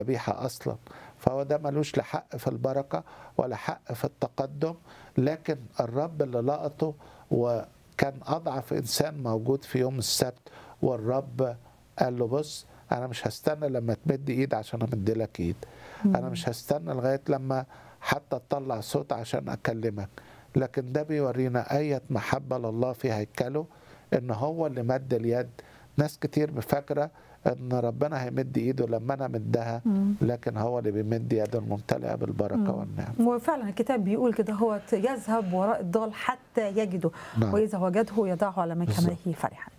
ذبيحة أصلا فهو ده ملوش لا حق في البركة ولا حق في التقدم لكن الرب اللي لقطه وكان أضعف إنسان موجود في يوم السبت والرب قال له بص أنا مش هستنى لما تمد إيد عشان أمد لك إيد أنا مش هستنى لغاية لما حتى تطلع صوت عشان أكلمك لكن ده بيورينا آية محبة لله في هيكله إن هو اللي مد اليد ناس كتير فاكرة ان ربنا هيمد ايده لما انا مدها لكن هو اللي بيمد يده الممتلئه بالبركه والنعم وفعلا الكتاب بيقول كده هو يذهب وراء الضال حتى يجده نعم. واذا وجده يضعه على مكانه فرحا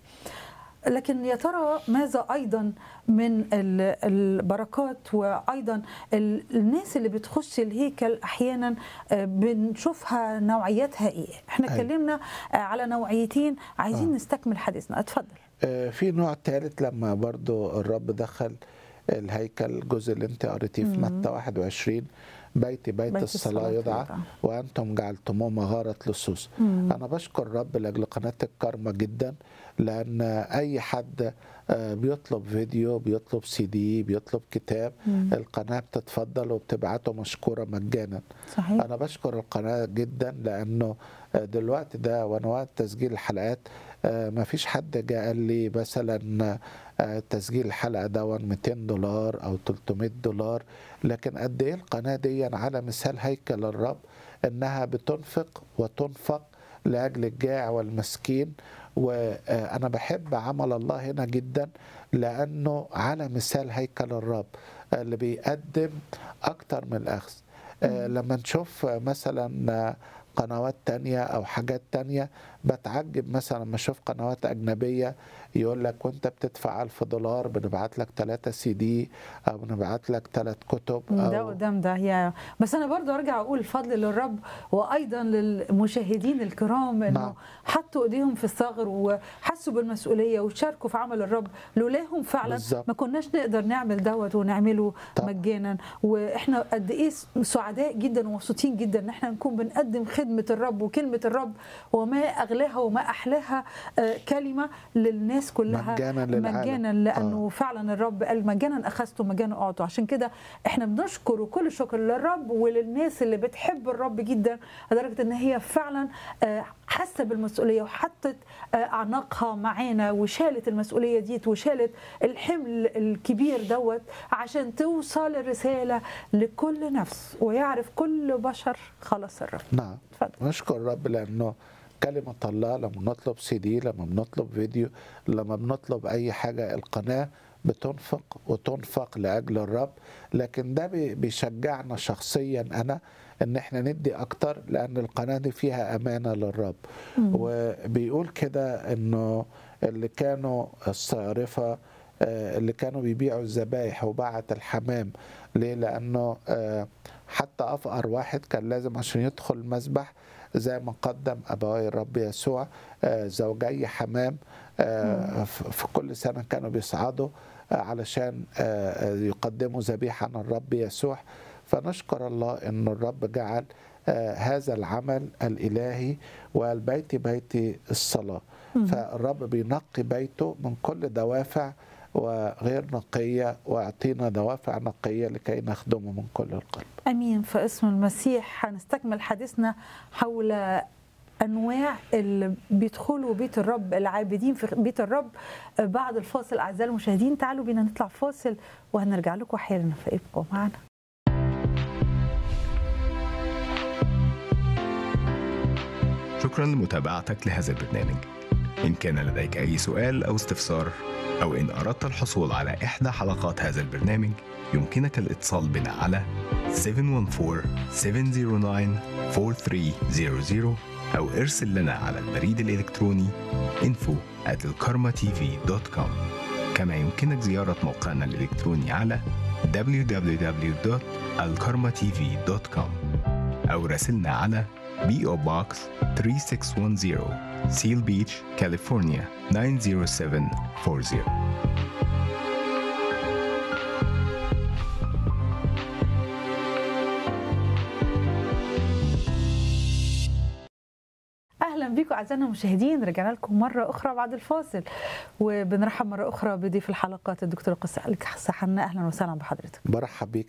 لكن يا ترى ماذا ايضا من ال- البركات وايضا ال- الناس اللي بتخش الهيكل احيانا آه، بنشوفها نوعياتها ايه احنا أيوة. اتكلمنا آه، على نوعيتين عايزين آه. نستكمل حديثنا اتفضل آه، في نوع ثالث لما برضو الرب دخل الهيكل الجزء اللي انت قريتيه في متى 21 بيتي بيت, بيت الصلاة الصلاة يدعى يدعى. وأنتم جعلتموه مغارة لصوص أنا بشكر الرب لأجل قناة الكرمة جدا لأن أي حد آه، بيطلب فيديو بيطلب سي دي بيطلب كتاب القناة بتتفضل وبتبعته مشكورة مجانا صحيح انا بشكر القناه جدا لانه دلوقتي ده وانا وقت تسجيل الحلقات ما فيش حد جاء قال لي مثلا آه، تسجيل الحلقه ده 200 دولار او 300 دولار لكن قد ايه القناه دي على مثال هيكل الرب انها بتنفق وتنفق لاجل الجاع والمسكين وانا بحب عمل الله هنا جدا لانه على مثال هيكل الرب اللي بيقدم اكتر من الاخذ آه، لما نشوف آه، مثلا آه، قنوات تانية أو حاجات تانية بتعجب مثلا لما أشوف قنوات أجنبية يقول لك وأنت بتدفع ألف دولار بنبعت لك ثلاثة سي دي أو بنبعت لك ثلاث كتب ده أو قدام ده يا بس انا برضو ارجع اقول الفضل للرب وايضا للمشاهدين الكرام انه نعم. حطوا ايديهم في الثغر وحسوا بالمسؤوليه وشاركوا في عمل الرب لولاهم فعلا بالظبط. ما كناش نقدر نعمل دوت ونعمله طبعا. مجانا واحنا قد ايه سعداء جدا ومبسوطين جدا ان احنا نكون بنقدم خدمه الرب وكلمه الرب وما اغلاها وما احلاها آه، كلمه للناس كلها مجانا للعالم. مجانا لانه فعلا الرب قال مجانا اخذته مجانا اعطوا عشان كده احنا بنشكر وكل الشكر للرب وللناس اللي بتحب الرب جدا لدرجه ان هي فعلا آه، حاسه بالمسؤوليه وحطت آه، اعناقها معانا وشالت المسؤوليه ديت وشالت الحمل الكبير دوت عشان توصل الرساله لكل نفس ويعرف كل بشر خلاص الرب نعم اتفضل نشكر الرب لأنه كلمة الله لما بنطلب سي دي لما بنطلب فيديو لما بنطلب أي حاجة القناة بتنفق وتنفق لأجل الرب لكن ده بي- بيشجعنا شخصيا أنا إن إحنا ندي أكتر لأن القناة دي فيها أمانة للرب وبيقول كده إنه اللي كانوا الصيارفة آه، اللي كانوا بيبيعوا الذبايح وباعت الحمام ليه لأنه آه، حتى أفقر واحد كان لازم عشان يدخل المسبح زي ما قدم أبوي الرب يسوع آه، زوجي حمام آه، ف- في كل سنة كانوا بيصعدوا آه، علشان آه، آه، يقدموا ذبيحة عن الرب يسوع فنشكر الله أن الرب جعل آه، هذا العمل الإلهي والبيت بيت الصلاة فالرب بينقي بيته من كل دوافع وغير نقية ويعطينا دوافع نقية لكي نخدمه من كل القلب امين في اسم المسيح هنستكمل حديثنا حول انواع اللي بيدخلوا بيت الرب العابدين في بيت الرب بعد الفاصل اعزائي المشاهدين تعالوا بينا نطلع فاصل وهنرجع لكم حالا فابقوا معنا شكرا لمتابعتك لهذا البرنامج إن كان لديك أي سؤال أو استفسار أو إن أردت الحصول على إحدى حلقات هذا البرنامج يمكنك الاتصال بنا على 714-709-4300 أو ارسل لنا على البريد الإلكتروني info at الكارما.tv.com كما يمكنك زيارة موقعنا الإلكتروني على www.alkarmatv.com أو راسلنا على PO Box 3610 Seal Beach, California 90740 اهلا بكم اعزائنا المشاهدين رجعنا لكم مره اخرى بعد الفاصل وبنرحب مره اخرى بضيف الحلقات الدكتور قصه حنا اهلا وسهلا بحضرتك برحب بيك